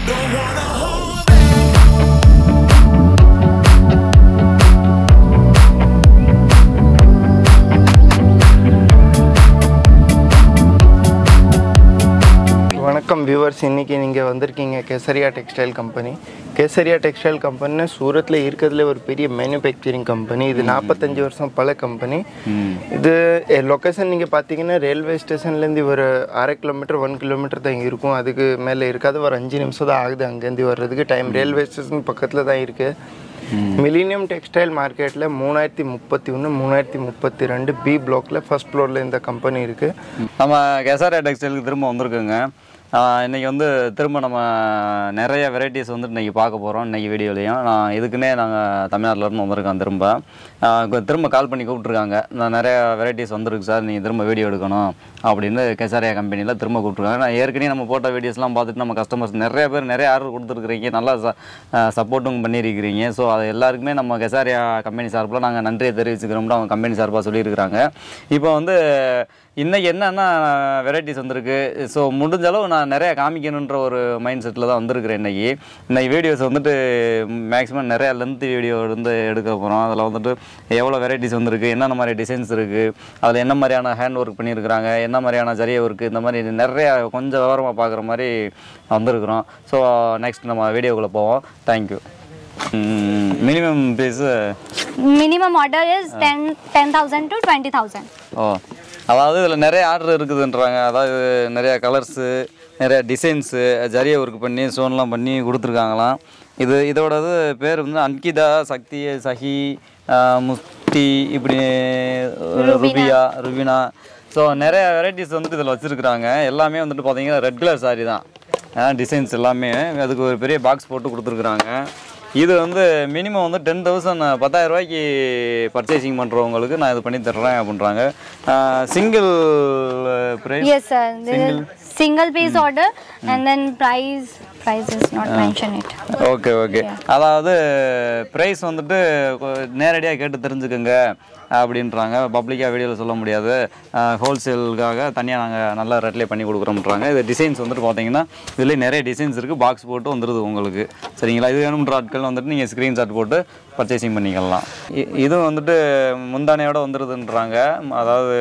Don't wanna hold back. வணக்கம் viewers இன்றைக்கி நீங்கள் வந்திருக்கீங்க Kesariya textile company Kesariya textile கம்பெனின்னு சூரத்தில் இருக்கிறதுல ஒரு பெரிய மேனுஃபேக்சரிங் கம்பெனி இது நாற்பத்தஞ்சு வருஷம் பல கம்பெனி இது லொக்கேஷன் நீங்கள் பார்த்தீங்கன்னா ரயில்வே ஸ்டேஷன்லேருந்து ஒரு அரை கிலோமீட்டர் ஒன் கிலோமீட்டர் தான் இருக்கும் அதுக்கு மேலே இருக்காது ஒரு அஞ்சு நிமிஷம் தான் ஆகுது அங்கேருந்து வர்றதுக்கு டைம் ரயில்வே ஸ்டேஷன் பக்கத்தில் தான் இருக்குது மிலினியம் டெக்ஸ்டைல் மார்க்கெட்டில் மூணாயிரத்தி முப்பத்தி ஒன்று மூணாயிரத்தி முப்பத்தி ரெண்டு பி பிளாக்ல ஃபர்ஸ்ட் ஃப்ளோரில் இந்த கம்பெனி இருக்குது நம்ம கெசாரியா டெக்ஸ்டைலுக்கு திரும்ப வந்திருக்கோங்க ஆஹ் இன்னைக்கு வந்து திரும்ப நம்ம நிறைய வெரைட்டிஸ் வந்து இன்னைக்கு பார்க்க போகிறோம் இன்னைக்கு வீடியோலையும் நான் இதுக்குன்னே நாங்கள் தமிழ்நாட்டுல இருந்து வந்திருக்கோம் திரும்ப ஆஹ் கொ- திரும்ப கால் பண்ணி கூப்பிட்ருக்காங்க நான் நிறைய வெரைட்டிஸ் வந்திருக்கு சார் நீங்கள் திரும்ப வீடியோ எடுக்கணும் அப்படின்னு கெசாரியா கம்பெனியில் திரும்ப கூப்பிட்ருக்காங்க நான் ஏற்கனவே நம்ம போட்ட வீடியோஸ்லாம் பார்த்துட்டு நம்ம கஸ்டமர்ஸ் நிறைய பேர் நிறைய ஆர்டர் கொடுத்துருக்குறீங்க நல்லா சப்போர்ட்டும் பண்ணியிருக்கிறீங்க ஸோ அது எல்லாருக்குமே நம்ம கெசாரியா கம்பெனி சார்பில் நாங்கள் நன்றியை தெரிவிச்சுக்கிறோம்னு அவங்க கம்பெனி சார்பாக சொல்லியிருக்கிறாங்க இப்போ வந்து இன்னைக்கு என்னென்ன வெரைட்டிஸ் வந்திருக்கு ஸோ முடிஞ்ச அளவு நான் நிறைய காமிக்கணுன்ற ஒரு மைண்ட் செட்டில் தான் வந்திருக்கிறேன் இன்னைக்கு இன்னைக்கு வீடியோஸ் வந்துட்டு மேக்ஸிமம் நிறைய லென்த் வீடியோ வந்து எடுக்க போகிறோம் அதில் வந்துட்டு எவ்வளோ வெரைட்டிஸ் வந்திருக்கு என்னென்ன மாதிரி டிசைன்ஸ் இருக்குது அதில் என்ன மாதிரியான ஹேண்ட் ஒர்க் பண்ணியிருக்கிறாங்க என்ன மாதிரியான ஜரிய ஒர்க்கு இந்த மாதிரி நிறைய கொஞ்சம் விவரமாக பார்க்குற மாதிரி வந்திருக்கிறோம் ஸோ நெக்ஸ்ட் நம்ம வீடியோக்குள்ளே போவோம் thank you minimum price minimum order is 10 10000 to 20000 ஓ அதாவது இதில் நிறைய ஆர்டர் இருக்குதுன்றாங்க அதாவது நிறைய கலர்ஸு நிறைய டிசைன்ஸு ஜரிய ஒர்க் பண்ணி ஸ்டோன்லாம் பண்ணி கொடுத்துருக்காங்களாம் இது இதோடது பேர் வந்து அன்கிதா சக்தி சஹி ஆஹ், முஸ்தி இப்படி ருபியா ருபினா ஸோ நிறைய வெரைட்டிஸ் வந்துட்டு இதில் வச்சுருக்குறாங்க எல்லாமே வந்துட்டு பார்த்தீங்கன்னா ரெட் கலர் சாரி தான் டிசைன்ஸ் எல்லாமே அதுக்கு ஒரு பெரிய பாக்ஸ் போட்டு கொடுத்துருக்குறாங்க இது வந்து மினிமம் வந்து டென் தௌசண்ட் பத்தாயிரம் ரூபாய்க்கு பர்ச்சேசிங் பண்ணுறவங்களுக்கு நான் இது பண்ணி தர்றேன் அப்படின்றாங்க single price yes sir this is single piece order and then price price is not mentioned it okay okay அதாவது ப்ரைஸ் வந்துட்டு நேரடியாக கேட்டு தெரிஞ்சுக்கோங்க அப்படின்றாங்க பப்ளிக்காக வீடியோவில் சொல்ல முடியாது ஹோல்சேலுக்காக தனியாக நாங்கள் நல்ல ரேட்லேயே பண்ணி கொடுக்குறோம்ன்றாங்க இது டிசைன்ஸ் வந்துட்டு பார்த்தீங்கன்னா இதுலேயே நிறைய டிசைன்ஸ் இருக்குது பாக்ஸ் போட்டு வந்துடுது உங்களுக்கு சரிங்களா இது வேணுன்ற ஆட்கள் வந்துட்டு நீங்கள் ஸ்க்ரீன்ஷாட் போட்டு பர்ச்சேசிங் பண்ணிக்கலாம் இ- இது வந்துட்டு முந்தானையோட வந்துடுதுன்றாங்க அதாவது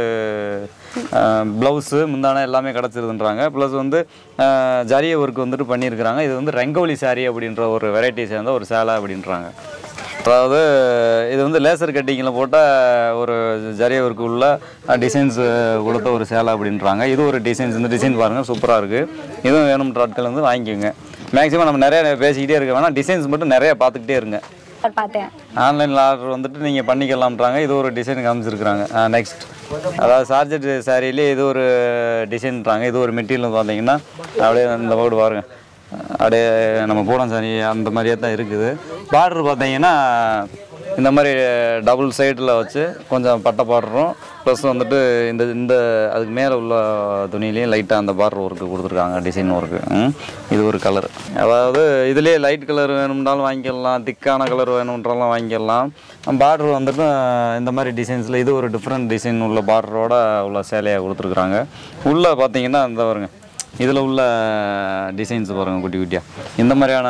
ப்ளவுஸு முந்தானை எல்லாமே கிடச்சிருதுன்றாங்க ப்ளஸ் வந்து அஹ், ஜரிய ஒர்க் வந்துட்டு பண்ணியிருக்கிறாங்க இது வந்து ரங்கோலி சாரி அப்படின்ற ஒரு வெரைட்டி சேர்ந்த ஒரு சேலை அப்படின்றாங்க அதாவது இது வந்து லேசர் கட்டிங்கில் போட்ட ஒரு ஜரிய ஒர்க் உள்ள டிசைன்ஸ் கொடுத்த ஒரு சேலை அப்படின்றாங்க இது ஒரு டிசைன்ஸ் இந்த டிசைன் பாருங்கள் சூப்பராக இருக்குது இதுவும் வேணும்ன்ற ஆட்கள் வந்து வாங்கிக்கோங்க மேக்ஸிமம் நம்ம நிறைய பேசிக்கிட்டே இருக்க வேணாம் டிசைன்ஸ் மட்டும் நிறைய பார்த்துக்கிட்டே இருங்க और पाते हैं ஆன்லைனில் ஆர்டர் வந்துட்டு நீங்கள் பண்ணிக்கலாம்ன்றாங்க இது ஒரு டிசைன் காமிச்சிருக்கிறாங்க நெக்ஸ்ட் அதாவது சார்ஜர் சாரிலே இது ஒரு டிசைன்றாங்க இது ஒரு மெட்டீரியல் பார்த்தீங்கன்னா அப்படியே இந்த போர்டு பாருங்க அப்படியே நம்ம பூடம் சாரி அந்த மாதிரியே தான் இருக்குது பார்டர் பார்த்தீங்கன்னா இந்த மாதிரி டபுள் சைடில் வச்சு கொஞ்சம் பட்டை பார்டரும் ப்ளஸ் வந்துட்டு இந்த இந்த அதுக்கு மேலே உள்ள துணியிலையும் லைட்டாக அந்த பார்டர் ஒர்க்கு கொடுத்துருக்காங்க டிசைன் ஒர்க்கு இது ஒரு கலர் அதாவது இதுலேயே லைட் கலர் வேணும்னாலும் வாங்கிக்கலாம் திக்கான கலர் வேணும்ன்றாலும் வாங்கிக்கலாம் பார்டர் வந்துட்டு இந்த மாதிரி டிசைன்ஸில் இது ஒரு டிஃப்ரெண்ட் டிசைன் உள்ள பார்டரோட உள்ள சேலையாக கொடுத்துருக்குறாங்க உள்ளே பார்த்தீங்கன்னா இந்த பாருங்க இதில் உள்ள டிசைன்ஸ் பாருங்கள் குட்டி குட்டியாக இந்த மாதிரியான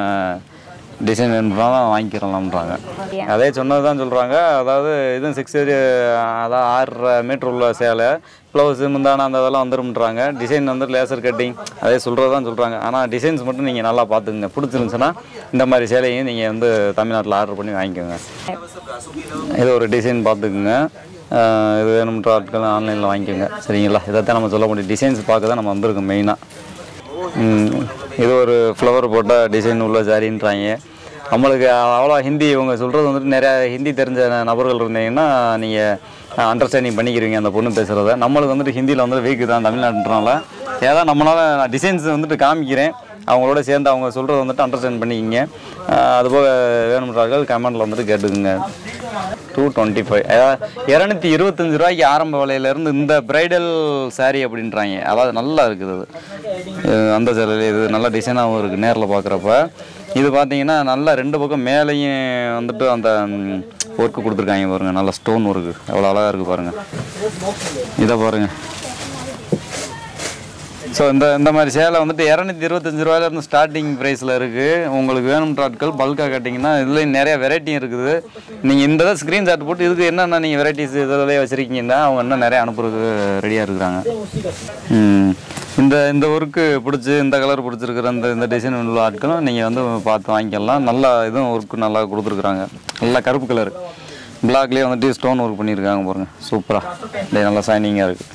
டிசைன் வேணும்னாலும் வாங்கிக்கிறலாம்ன்றாங்க அதே சொன்னது தான் சொல்கிறாங்க அதாவது இதுவும் சிக்ஸ் அதான் ஆறரை மீட்டர் உள்ள சேலை ப்ளவுஸு முந்தான அந்த இதெல்லாம் வந்துரும்ன்றாங்க டிசைன் வந்து லேசர் கட்டிங் அதே சொல்கிறது தான் சொல்கிறாங்க ஆனால் டிசைன்ஸ் மட்டும் நீங்கள் நல்லா பார்த்துக்குங்க பிடிச்சிருந்துச்சுன்னா இந்த மாதிரி சேலையும் நீங்கள் வந்து தமிழ்நாட்டில் ஆர்டர் பண்ணி வாங்கிக்கோங்க இது ஒரு டிசைன் பார்த்துக்குங்க ஆஹ் இது வேணும்ன்ற ஆட்கள் ஆன்லைனில் வாங்கிக்கோங்க சரிங்களா இதைத்தான் நம்ம சொல்ல முடியும் டிசைன்ஸ் பார்க்க தான் நம்ம வந்திருக்கோம் மெயினாக இது ஒரு ஃப்ளவர் போட்ட டிசைன் உள்ள சாரின்றாங்க நம்மளுக்கு அவ்வளோ ஹிந்தி இவங்க சொல்கிறது வந்துட்டு நிறையா ஹிந்தி தெரிஞ்ச நபர்கள் இருந்தீங்கன்னா நீங்கள் அண்டர்ஸ்டாண்டிங் பண்ணிக்கிறீங்க அந்த பொண்ணு பேசுகிறத நம்மளுக்கு வந்துட்டு ஹிந்தியில் வந்து வீக்கு தான் தமிழ்நாட்டுனால ஏதோ நம்மளால் நான் டிசைன்ஸ் வந்துட்டு காமிக்கிறேன் அவங்களோட சேர்ந்து அவங்க சொல்கிறத வந்துட்டு அண்டர்ஸ்டாண்ட் பண்ணிக்கிங்க ஆஹ் அதுபோக வேணும்ன்றார்கள் கமெண்டில் வந்துட்டு கேட்டுக்குங்க டூ டுவெண்ட்டி ஃபைவ் இரநூத்தி இருபத்தஞ்சு ரூபாய்க்கு ஆரம்ப விலையிலேருந்து இந்த பிரைடல் saree அப்படின்றாங்க அதாவது நல்லா இருக்குது அது அஹ் அந்த சேலையில் இது நல்ல டிசைனாகவும் இருக்குது நேரில் பார்க்குறப்ப இது பார்த்தீங்கன்னா நல்லா ரெண்டு பக்கம் மேலேயும் வந்துட்டு அந்த ஒர்க்கு கொடுத்துருக்காங்க பாருங்கள் நல்ல ஸ்டோன் ஒர்க்கு எவ்வளோ அழகாக இருக்குது பாருங்கள் இதை பாருங்கள் ஸோ இந்த இந்த மாதிரி சேலை வந்துட்டு இரநூத்தி இருபத்தஞ்சு ரூபாயிலேருந்து ஸ்டார்டிங் ப்ரைஸில் இருக்குது உங்களுக்கு வேணும்ன்ற ஆட்கள் பல்காக கேட்டிங்கன்னா இதுலேயும் நிறைய வெரைட்டியும் இருக்குது நீங்கள் இந்த இதை ஸ்க்ரீன்ஷாட் போட்டு இதுக்கு என்னென்ன நீங்கள் வெரைட்டிஸ் இதில் வச்சுருக்கீங்கன்னா அவங்க இன்னும் நிறைய அனுப்புறதுக்கு ரெடியாக இருக்கிறாங்க ம். இந்த இந்த ஒர்க்கு பிடிச்சி இந்த கலர் பிடிச்சிருக்கிற இந்த இந்த டிசைன் உள்ள ஆட்களும் நீங்கள் வந்து பார்த்து வாங்கிக்கலாம் நல்லா இதுவும் ஒர்க்கு நல்லா கொடுத்துருக்குறாங்க நல்லா கருப்பு கலர் பிளாக்லேயே வந்துட்டு ஸ்டோன் ஒர்க் பண்ணியிருக்காங்க பாருங்க சூப்பராக நல்லா ஷைனிங்காக இருக்குது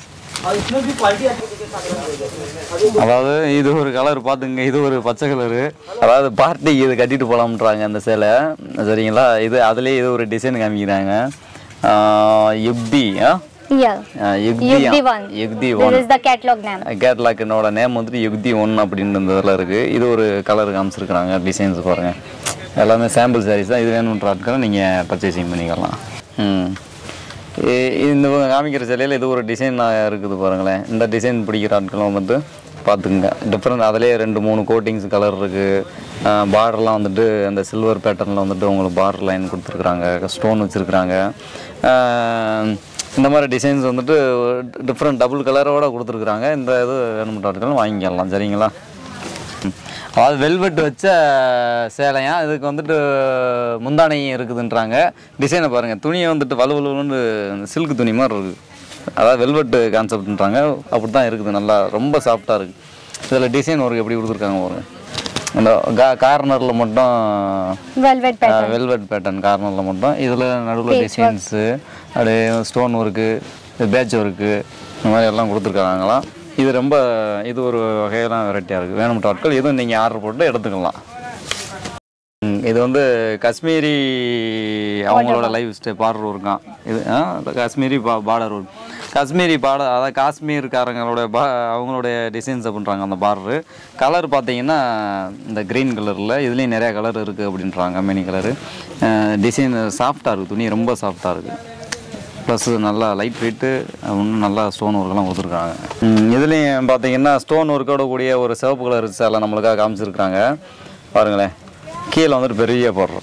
அதாவது இது ஒரு கலர் பார்த்துங்க இது ஒரு பச்சை கலரு அதாவது பார்ட்டிக்கு இது கட்டிட்டு போகலாம்ன்றாங்க அந்த சேலை சரிங்களா இது அதுலேயே இது ஒரு டிசைன் காமிக்கிறாங்க யுக்தி ஆ Yeah. Yukti Yugdi one. Yukti This one is the catalog name. Catalog என்னோட நேம் வந்துட்டு யுக்தி ஒன் அப்படின்னு இந்த இதில் இருக்குது இது ஒரு கலர் காமிச்சிருக்கிறாங்க டிசைன்ஸ் பாருங்கள் எல்லாமே சாம்பிள் சாரீஸ் தான் இது வேணுன்ற ஆட்களை நீங்கள் பர்ச்சேசிங் பண்ணிக்கலாம் ம் இ- இந்த காமிக்கிற சிலையில் இது ஒரு டிசைன் இருக்குது பாருங்களேன் இந்த டிசைன் பிடிக்கிற ஆட்களும் வந்துட்டு பார்த்துக்குங்க டிஃப்ரெண்ட் அதிலே ரெண்டு மூணு கோட்டிங்ஸ் கலர் இருக்குது பார்டர்லாம் வந்துட்டு அந்த சில்வர் பேட்டர்னில் வந்துட்டு உங்களுக்கு பார்டர் லைன் கொடுத்துருக்குறாங்க ஸ்டோன் வச்சுருக்குறாங்க இந்த மாதிரி டிசைன்ஸ் வந்துட்டு டிஃப்ரெண்ட் டபுள் கலரோட கொடுத்துருக்குறாங்க இந்த இது வேணும்ன்ற ஆட்களும் வாங்கிக்கலாம் சரிங்களா ம். அதாவது வெல்வெட் வச்ச சேலையா இதுக்கு வந்துட்டு முந்தானையும் இருக்குதுன்றாங்க டிசைனை பாருங்கள் துணியை வந்துட்டு வலுவலுன்னு சில்க் துணி மாதிரி இருக்குது அதாவது வெல்வெட் கான்செப்ட்ன்றாங்க அப்படி தான் இருக்குது நல்லா ரொம்ப சாஃப்டாக இருக்குது இதில் டிசைன் ஒர்க் எப்படி கொடுத்துருக்காங்க பாருங்க அந்த கா கார்னரில் மட்டும் Velvet pattern. வெல்வெட் பேட்டர்ன் கார்னரில் மட்டும் இதில் நடுவில் டிசைன்ஸு அப்படியே ஸ்டோன் ஒர்க்கு பேட்ச் ஒர்க்கு இந்த மாதிரி எல்லாம் கொடுத்துருக்காங்களாம் இது ரொம்ப இது ஒரு வகையெல்லாம் வெரைட்டியாக இருக்குது வேணும்ன்ற ஆட்கள் இதுவும் நீங்கள் ஆர்டர் போட்டு எடுத்துக்கலாம் ம், இது வந்து காஷ்மீரி அவங்களோட லைஃப் ஸ்டே பார்டர் இருக்கான் இது ஆ, காஷ்மீரி பா பார்டர் ஒர்க் காஷ்மீரி பார்டர் அதாவது காஷ்மீர்காரங்களோட பா அவங்களுடைய டிசைன்ஸை பண்ணுறாங்க அந்த பார்டரு கலர் பார்த்தீங்கன்னா இந்த க்ரீன் கலரில் இதுலேயும் நிறையா கலர் இருக்குது அப்படின்றாங்க மெனி கலரு டிசைன் சாஃப்டாக இருக்குது துணி ரொம்ப சாஃப்டாக இருக்குது ப்ளஸ் நல்லா லைட் வெயிட்டு இன்னும் நல்லா ஸ்டோன் ஒர்க்கெல்லாம் கொடுத்துருக்காங்க இதுலேயும் பார்த்தீங்கன்னா ஸ்டோன் ஒர்க்கோட கூடிய ஒரு சிவப்பு கலர் சேலை நம்மளுக்காக காமிச்சிருக்காங்க பாருங்களேன் கீழே வந்துட்டு பெரிய போடுறோம்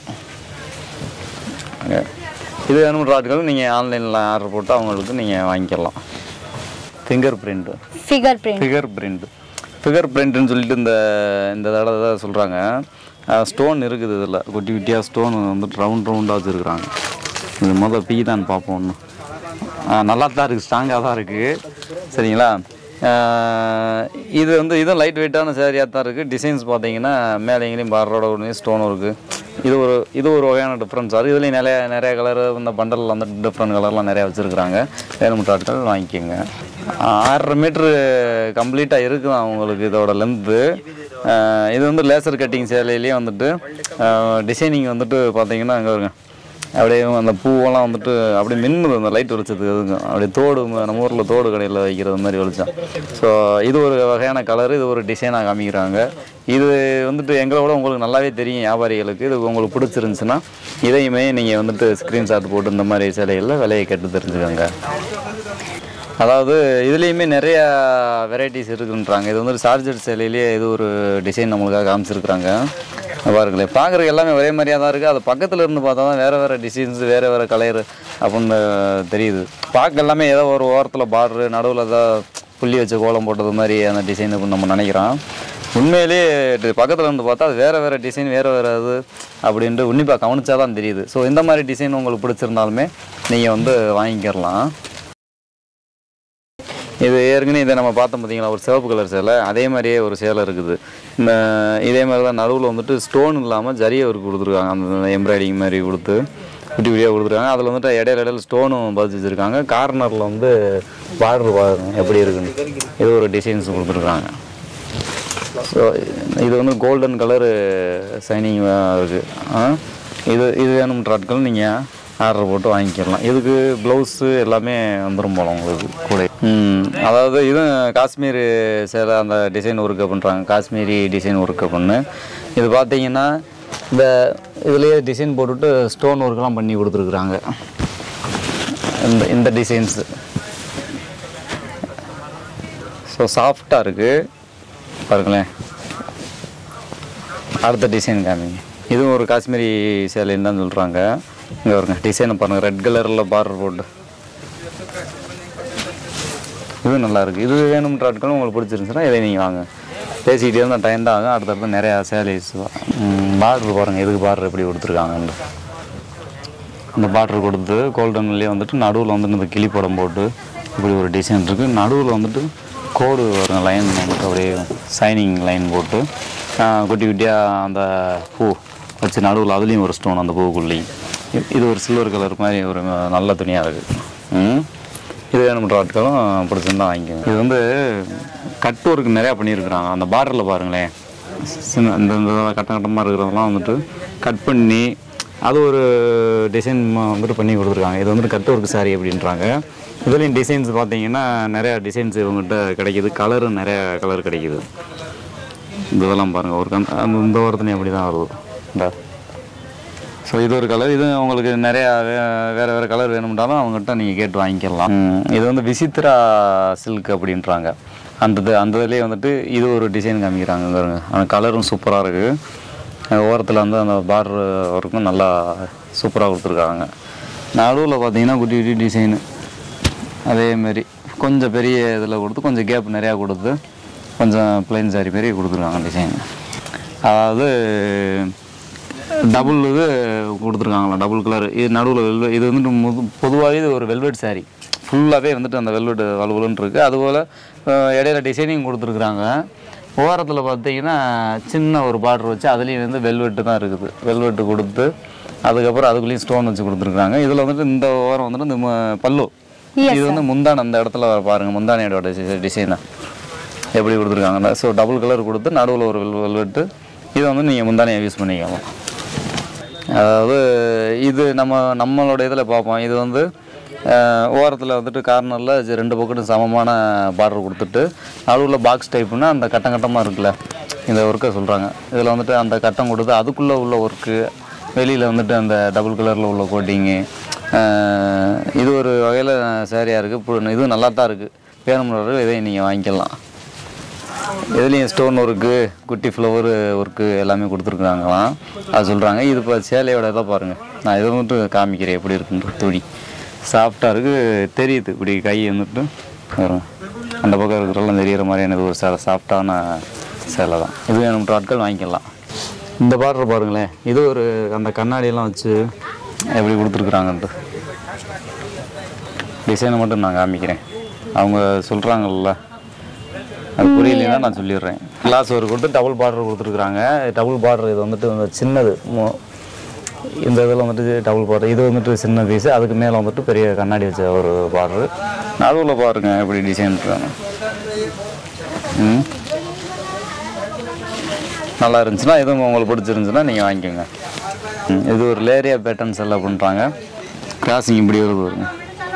இது வேணுன்ற ஆட்கள் நீங்கள் ஆன்லைனில் ஆர்டர் போட்டு அவங்களுக்கு நீங்கள் வாங்கிக்கலாம் finger print Figure print. Figure print figure பிரிண்ட்னு சொல்லிட்டு இந்த இந்த தடவை தான் சொல்கிறாங்க ஸ்டோன் இருக்குது இதில் குட்டி குட்டியாக ஸ்டோன் வந்துட்டு ரவுண்ட் ரவுண்டாக வச்சுருக்குறாங்க இது முதல் பீ தான் பார்ப்போம் ஒன்று நல்லா தான் இருக்குது ஸ்ட்ராங்காக தான் இருக்குது சரிங்களா ஆஹ் இது வந்து இதுவும் லைட் வெயிட்டான சேரியாக தான் இருக்குது டிசைன்ஸ் பார்த்தீங்கன்னா மேலே எங்கேயும் பார்டரோட ஒன்று ஸ்டோன் இருக்குது இது ஒரு இது ஒரு வகையான டிஃப்ரென்ஸ் அது இதுலேயும் நிறைய நிறைய கலர் இந்த பண்டலில் வந்து டிஃப்ரெண்ட் கலர்லாம் நிறையா வச்சுருக்குறாங்க வேணுமுட்ட ஆட்கள் வாங்கிக்கோங்க ஆறரை மீட்ரு கம்ப்ளீட்டாக இருக்குது அவங்களுக்கு இதோட லென்த்து இது வந்து லேசர் கட்டிங் சேலையிலேயே வந்துட்டு டிசைனிங் வந்துட்டு பார்த்தீங்கன்னா அங்கே வருங்க அப்படியே அந்த பூவெல்லாம் வந்துட்டு அப்படியே மின்னுது அந்த லைட் வெளிச்சத்துக்கு அதுக்கும் அப்படியே தோடு ம- நம்ம ஊரில் தோடு கடையில் வைக்கிறது மாதிரி வெளிச்சம் ஸோ இது ஒரு வகையான கலர் இது ஒரு டிசைனாக காமிக்கிறாங்க இது வந்துட்டு எங்களை விட உங்களுக்கு நல்லாவே தெரியும் வியாபாரிகளுக்கு இது உங்களுக்கு பிடிச்சிருந்துச்சுன்னா இதையுமே நீங்கள் வந்துட்டு ஸ்க்ரீன்ஷாட் போட்டு இந்த மாதிரி சிலைகளில் விலையை கேட்டு தெரிஞ்சுக்கோங்க அதாவது இதுலேயுமே நிறைய வெரைட்டிஸ் இருக்குன்றாங்க இது வந்து சார்ஜர் சேலையிலேயே இது ஒரு டிசைன் நம்மளுக்காக காமிச்சிருக்கிறாங்க பாருங்களேன் பார்க்குறதுக்கு எல்லாமே ஒரே மாதிரியாக தான் இருக்குது அது பக்கத்தில் இருந்து பார்த்தா தான் வேறு வேறு டிசைன்ஸ் வேறு வேறு கலர் அப்படின்னு தெரியுது பார்க்க எல்லாமே ஏதோ ஒரு ஓரத்தில் பார்டரு நடுவில் ஏதாவது புள்ளி வச்ச கோலம் போட்டது மாதிரி அந்த டிசைன் அப்படின்னு நம்ம நினைக்கிறோம் உண்மையிலேயே பக்கத்தில் இருந்து பார்த்தா அது வேறு வேறு டிசைன் வேறு வேறு இது அப்படின்ட்டு உன்னிப்பாக கவனிச்சா தான் தெரியுது ஸோ இந்த மாதிரி டிசைன் உங்களுக்கு பிடிச்சிருந்தாலுமே நீங்கள் வந்து வாங்கிக்கிறலாம் இது ஏற்கனவே இதை நம்ம பார்த்தோம் பார்த்தீங்களா ஒரு சிவப்பு கலர் சேலை அதே மாதிரியே ஒரு சேலை இருக்குது இந்த இதே மாதிரி தான் நடுவில் வந்துட்டு ஸ்டோன் இல்லாமல் ஜரியை ஒரு கொடுத்துருக்காங்க அந்த எம்ப்ராய்டிங் மாதிரி கொடுத்து குட்டி குட்டியாக கொடுத்துருக்காங்க அதில் வந்துட்டு இடையில இடையில ஸ்டோனும் பதிச்சு வச்சுருக்காங்க கார்னரில் வந்து பார்டர் பாருங்க எப்படி இருக்குன்னு இது ஒரு டிசைன்ஸ் கொடுத்துருக்காங்க ஸோ இது வந்து கோல்டன் கலரு சைனிங் இருக்குது இது இது வேணும்ன்ற ஆட்கள் நீங்கள் ஆர்டர் போட்டு வாங்கிக்கலாம் இதுக்கு ப்ளவுஸு எல்லாமே வந்துடும் போல உங்களுக்கு கூட ம், அதாவது இதுவும் காஷ்மீர் சேலை அந்த டிசைன் ஒர்க் பண்ணுறாங்க காஷ்மீரி டிசைன் ஒர்க் பண்ணு இது பார்த்தீங்கன்னா இந்த இதுலேயே டிசைன் போட்டுட்டு ஸ்டோன் ஒர்க்லாம் பண்ணி கொடுத்துருக்குறாங்க இந்த இந்த டிசைன்ஸு ஸோ சாஃப்டாக இருக்குது பாருங்களேன் அடுத்த டிசைன் காமிங்க இதுவும் ஒரு காஷ்மீரி சேலைன்னு தான் சொல்கிறாங்க இங்கே வருங்க டிசைனை பாருங்கள் ரெட் கலரில் பார்டர் போட்டு இது நல்லா இருக்குது இது வேணும்ன்ற ஆட்களும் உங்களுக்கு பிடிச்சிருந்துச்சுன்னா இதை நீங்கள் வாங்க பேசிக்கிட்டே இருந்தால் டைம் தான் ஆகும் அடுத்தடுத்து நிறையா சேலரிஸ் பார்டர் பாருங்கள் எதுக்கு பார்டர் எப்படி கொடுத்துருக்காங்கன்னு இந்த பார்டர் கொடுத்து கோல்டன்லேயே வந்துட்டு நடுவில் வந்துட்டு இந்த கிளி படம் போட்டு இப்படி ஒரு டிசைன் இருக்குது நடுவில் வந்துட்டு கோடு வரும் லைன் வந்துட்டு அப்படியே சைனிங் லைன் போட்டு ஆஹ், குட்டி குட்டியாக அந்த பூ வச்சு நடுவில் அதுலேயும் ஒரு ஸ்டோன் அந்த பூவுக்குள்ளேயும் இ- இது ஒரு சில்வர் கலர் மாதிரி ஒரு நல்ல துணியாக இருக்குது ம் இது வேணும்ன்ற ஆட்களும் பிடிச்சிருந்தா வாங்கிக்கோங்க இது வந்து கட் ஒர்க் நிறையா பண்ணியிருக்கிறாங்க அந்த பார்டரில் பாருங்களேன் சின்ன இந்த இந்த கட்டம் கட்டமாக இருக்கிறதெல்லாம் வந்துட்டு கட் பண்ணி அது ஒரு டிசைன் வந்துட்டு பண்ணி கொடுத்துருக்காங்க இது வந்துட்டு கட் ஒர்க் சாரி அப்படின்றாங்க இதுலேயும் டிசைன்ஸ் பார்த்தீங்கன்னா நிறையா டிசைன்ஸ் இவங்ககிட்ட கிடைக்கிது கலரும் நிறையா கலர் கிடைக்கிது இந்த இதெல்லாம் பாருங்கள் ஒரு கண் அந்த இந்த ஓரத்துலையும் அப்படி தான் வருது இந்த ஸோ இது ஒரு கலர் இது உங்களுக்கு நிறையா வே- வேறு வேறு கலர் வேணும்னாலும் அவங்ககிட்ட நீங்கள் கேட்டு வாங்கிக்கலாம் ம், இது வந்து விசித்ரா சில்க் அப்படின்றாங்க அந்த இது அந்த இதுலேயே வந்துட்டு இது ஒரு டிசைன் காமிக்கிறாங்க இங்க பாருங்க அந்த கலரும் சூப்பராக இருக்குது ஓரத்தில் வந்து அந்த பார்டர் ஒர்க்கும் நல்லா சூப்பராக கொடுத்துருக்காங்க நடுவில் பார்த்தீங்கன்னா குட்டி குட்டி டிசைனு அதேமாரி கொஞ்சம் பெரிய இதில் கொடுத்து கொஞ்சம் கேப் நிறையா கொடுத்து கொஞ்சம் பிளைன் சாரி மாரி கொடுத்துருக்காங்க டிசைன் அதாவது டபுள் இது கொடுத்துருக்காங்களா டபுள் கலர் இது நடுவில் வெல்வெட் இது வந்துட்டு முது பொதுவாகவே இது ஒரு வெல்வெட் saree ஃபுல்லாகவே வந்துட்டு அந்த வெல்வெட் வலுவலுன்னு இருக்குது அதுபோல் அஹ், இடையில டிசைனிங் கொடுத்துருக்குறாங்க ஓரத்தில் பார்த்தீங்கன்னா சின்ன ஒரு பார்டர் வச்சு அதுலேயும் வந்து வெல்வெட்டு தான் இருக்குது வெல்வெட்டு கொடுத்து அதுக்கப்புறம் அதுக்குள்ளேயும் ஸ்டோன் வச்சு கொடுத்துருக்குறாங்க இதில் வந்துட்டு இந்த ஓரம் வந்துட்டு இந்த ம- பல்லு இது வந்து முந்தான அந்த இடத்துல பாருங்க முந்தானையோட டிசைனை எப்படி கொடுத்துருக்காங்க ஸோ டபுள் கலர் கொடுத்து நடுவில் ஒரு வெல் வெல்வெட்டு இதை வந்து நீங்கள் முந்தானையை யூஸ் பண்ணிக்கலாம் அதாவது இது நம்ம நம்மளோட இதில் பார்ப்போம் இது வந்து ஓரத்தில் வந்துட்டு கார்னரில் ரெண்டு பக்கத்தும் சமமான பார்டர் கொடுத்துட்டு நடுவில் பாக்ஸ் டைப்புன்னா அந்த கட்டம் கட்டமாக இருக்குல்ல இந்த ஒர்க்கை சொல்கிறாங்க இதில் வந்துட்டு அந்த கட்டம் கொடுத்து அதுக்குள்ளே உள்ள ஒர்க்கு வெளியில் வந்துட்டு அந்த டபுள் கலரில் உள்ள கோட்டிங்கு இது ஒரு வகையில் சேரியாக இருக்குது இதுவும் நல்லா தான் இருக்குது வேணும்ன்ற இதையும் நீங்கள் வாங்கிக்கலாம் இதுலேயும் ஸ்டோன் ஒர்க்கு குட்டி ஃப்ளவர் ஒர்க்கு எல்லாமே கொடுத்துருக்குறாங்களாம் அது சொல்கிறாங்க இது இப்போ சேலையோட இதை பாருங்கள் நான் இதை மட்டும் காமிக்கிறேன் எப்படி இருக்குன்ற துணி சாஃப்டாக இருக்குது தெரியுது இப்படி கை வந்துட்டு வரும் அந்த பக்கம் இருக்கிறதெல்லாம் தெரியிற மாதிரியான இது ஒரு சேலை சாஃப்டான சேலை தான் இது வேணும்ன்ற ஆட்கள் வாங்கிக்கலாம் இந்த பார்டர் பாருங்களேன் இது ஒரு அந்த கண்ணாடியெல்லாம் வச்சு எப்படி கொடுத்துருக்குறாங்கன்ட்டு டிசைனை மட்டும் நான் காமிக்கிறேன் அவங்க சொல்கிறாங்கல்ல அது புரியலைன்னா நான் சொல்லிடுறேன் கிளாஸ் ஒரு கொடுத்து டபுள் பார்டர் கொடுத்துருக்குறாங்க டபுள் பார்டர் இது வந்துட்டு இந்த சின்னது மு- இந்த இதில் வந்துட்டு டபுள் பார்டர் இது வந்துட்டு சின்ன பீஸு அதுக்கு மேலே வந்துட்டு பெரிய கண்ணாடி வச்ச ஒரு பார்டர் நடுவில் பாருங்க எப்படி டிசைன் இருக்காங்க ம் நல்லா இருந்துச்சுன்னா எதுவும் உங்களுக்கு பிடிச்சிருந்துச்சுன்னா நீங்கள் வாங்கிக்கோங்க ம், இது ஒரு லேரியா பேட்டர்ன்ஸ் எல்லாம் பண்ணுறாங்க கிராசிங் இப்படி வருது வருங்க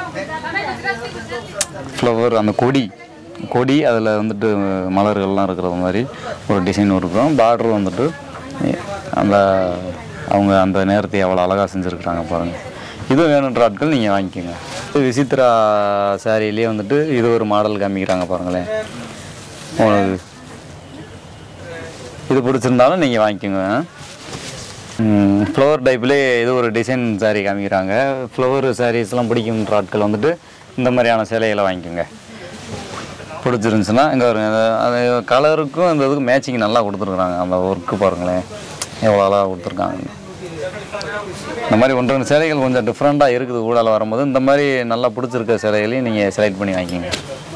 ஃப்ளவர் அந்த கொடி கொடி அதில் வந்துட்டு மலர்கள்லாம் இருக்கிற மாதிரி ஒரு டிசைன் இருக்கும் பார்டர் வந்துட்டு அந்த அவங்க அந்த நேரத்தை அவ்வளோ அழகாக செஞ்சுருக்குறாங்க பாருங்கள் இது வேணுன்ற ஆட்கள் நீங்கள் வாங்கிக்கோங்க இது விசித்ரா சாரியிலே வந்துட்டு இது ஒரு மாடல் காமிக்கிறாங்க பாருங்களேன் உங்களுக்கு இது பிடிச்சிருந்தாலும் நீங்கள் வாங்கிக்கோங்க ஃப்ளவர் டைப்லேயே இது ஒரு டிசைன் saree காமிக்கிறாங்க ஃப்ளவர் சாரீஸ்லாம் பிடிக்குன்ற ஆட்கள் வந்துட்டு இந்த மாதிரியான சேலைகளை வாங்கிக்கோங்க பிடிச்சிருந்துச்சுன்னா இங்கே ஒரு அது கலருக்கும் இந்த இதுக்கு மேட்சிங் நல்லா கொடுத்துருக்குறாங்க அந்த ஒர்க்கு பாருங்களேன் எவ்வளோ அழகாக கொடுத்துருக்காங்க இந்த மாதிரி ஒன்று ரெண்டு சேலைகள் கொஞ்சம் டிஃப்ரெண்ட்டாக இருக்குது ஊடால வரும்போது இந்த மாதிரி நல்லா பிடிச்சிருக்க சேலைகளையும் நீங்கள் செலக்ட் பண்ணி வாங்கிக்கோங்க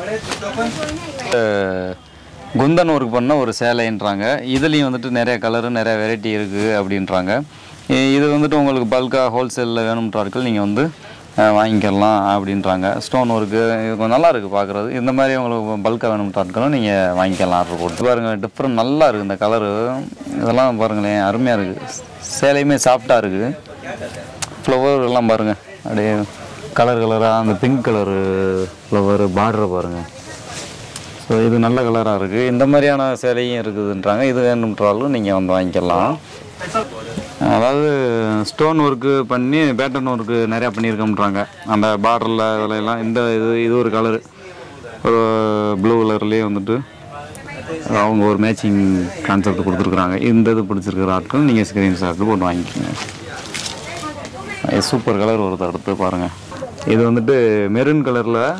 அஹ் குந்தன் ஒர்க் பண்ண ஒரு சேலைன்றாங்க இதுலேயும் வந்துட்டு நிறைய கலரு நிறைய வெரைட்டி இருக்குது அப்படின்றாங்க இ- இது வந்துட்டு உங்களுக்கு பல்காக ஹோல்சேலில் வேணும்ன்றார்கள் நீங்கள் வந்து அஹ், வாங்கிக்கலாம் அப்படின்றாங்க ஸ்டோன் ஒர்க்கு இது கொஞ்சம் நல்லா இருக்குது பார்க்குறது இந்த மாதிரி உங்களுக்கு பல்காக வேணும்ன்றார்களும் நீங்கள் வாங்கிக்கலாம் ஆர்டர் போட்டு பாருங்கள் டிஃப்ரெண்ட் நல்லா இருக்குது இந்த கலரு இதெல்லாம் பாருங்களேன் அருமையாக இருக்குது சேலையுமே சாஃப்டாக இருக்குது ஃப்ளவர் எல்லாம் பாருங்கள் அப்படியே கலர் கலராக அந்த பிங்க் கலரு ஃப்ளவர் பார்டரை பாருங்கள் ஸோ இது நல்ல கலராக இருக்குது இந்த மாதிரியான சேலையும் இருக்குதுன்றாங்க இது வேணும்ன்றாலும் நீங்கள் வந்து வாங்கிக்கலாம் அதாவது ஸ்டோன் ஒர்க்கு பண்ணி பேட்டர்ன் ஒர்க்கு நிறையா பண்ணியிருக்கோம்ன்றாங்க அந்த பார்டரில் இதில் எல்லாம் இந்த இது இது ஒரு கலரு ஒரு ப்ளூ கலர்லேயே வந்துட்டு அவங்க ஒரு மேட்சிங் கான்செப்ட் கொடுத்துருக்குறாங்க இந்த இது பிடிச்சிருக்கிற ஆட்கள் நீங்கள் ஸ்க்ரீன்ஷாட் போட்டு வாங்கிக்கோங்க இது சூப்பர் கலர் வருது அடுத்து பாருங்கள் இது வந்துட்டு மெரூன் கலரில்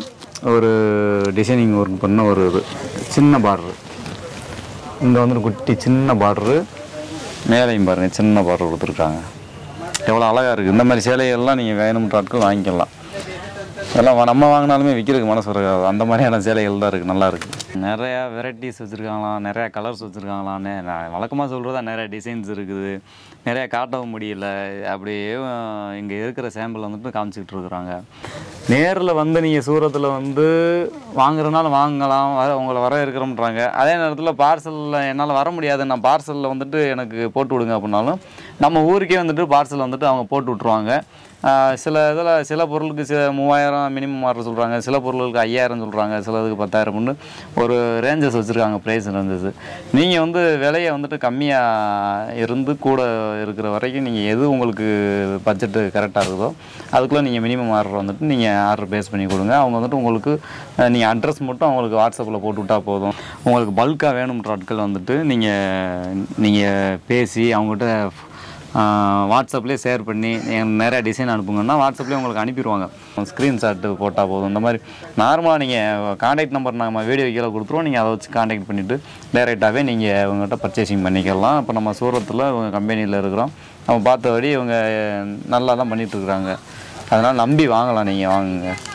ஒரு டிசைனிங் ஒர்க் பண்ண ஒரு இது சின்ன பார்டரு இங்கே வந்துட்டு குட்டி சின்ன பார்டரு மேலையும் பாருங்கள் சின்ன பார்டர் கொடுத்துருக்காங்க எவ்வளோ அழகாக இருக்குது இந்த மாதிரி சேலைகள்லாம் நீங்கள் வேணும்ன்ற ஆட்கள் வாங்கிக்கலாம் எல்லாம் வா- நம்ம வாங்கினாலுமே விற்கிறதுக்கு மனசு வராது அந்த மாதிரியான சேலைகள் தான் இருக்குது நல்லா இருக்குது நிறையா வெரைட்டிஸ் வச்சுருக்காங்களாம் நிறையா கலர்ஸ் வச்சுருக்காங்களாம் நான் வழக்கமாக சொல்கிறதா நிறையா டிசைன்ஸ் இருக்குது நிறையா காட்டவும் முடியல அப்படியே இங்கே இருக்கிற சாம்பிள் வந்துட்டு காமிச்சிக்கிட்டு இருக்கிறாங்க நேரில் வந்து நீங்கள் சூரத்தில் வந்து வாங்குறதுனால வாங்கலாம் வர உங்களை வர இருக்கிறோம்ன்றாங்க அதே நேரத்தில் பார்சலில் என்னால் வர முடியாது நான் பார்சலில் வந்துட்டு எனக்கு போட்டு விடுங்க அப்படின்னாலும் நம்ம ஊருக்கே வந்துட்டு பார்சல் வந்துட்டு அவங்க போட்டு விட்ருவாங்க ஆஹ் சில இதில் சில பொருளுக்கு சில மூவாயிரம் மினிமம் மாற சொல்கிறாங்க சில பொருளுக்கு ஐயாயிரம் சொல்கிறாங்க சிலதுக்கு பத்தாயிரம்னு ஒரு ரேஞ்சஸ் வச்சுருக்காங்க ப்ரைஸ் ரேஞ்சஸ் நீங்கள் வந்து விலையை வந்துட்டு கம்மியாக இருந்து கூட இருக்கிற வரைக்கும் நீங்கள் எது உங்களுக்கு பட்ஜெட்டு கரெக்டாக இருக்குதோ அதுக்குள்ளே நீங்கள் மினிமம் ஆர்டர் வந்துட்டு நீங்கள் ஆர்டர் பேஸ் பண்ணி கொடுங்க அவங்க வந்துட்டு உங்களுக்கு நீங்கள் அட்ரஸ் மட்டும் அவங்களுக்கு வாட்ஸ்அப்பில் போட்டு விட்டா போதும் உங்களுக்கு பல்காக வேணுன்ற ஆட்கள் வந்துட்டு நீங்கள் நீங்கள் பேசி அவங்ககிட்ட வாட்ஸ்அப்லேயே ஷேர் பண்ணி எனக்கு நிறையா டிசைன் அனுப்புங்கன்னா வாட்ஸ்அப்லேயே உங்களுக்கு அனுப்பிடுவாங்க ஸ்க்ரீன்ஷாட்டு போட்டால் போதும் இந்த மாதிரி நார்மலாக நீங்கள் காண்டாக்ட் நம்பர் நம்ம வீடியோ கீழே கொடுத்துருவோம் நீங்கள் அதை வச்சு காண்டாக்ட் பண்ணிவிட்டு டேரெக்டாகவே நீங்கள் இவங்ககிட்ட பர்ச்சேசிங் பண்ணிக்கலாம் இப்போ நம்ம சூரத்தில் இவங்க கம்பெனியில் இருக்கிறோம் நம்ம பார்த்தபடி இவங்க நல்லா தான் பண்ணிகிட்ருக்குறாங்க அதனால் நம்பி வாங்கலாம் நீங்கள் வாங்குங்க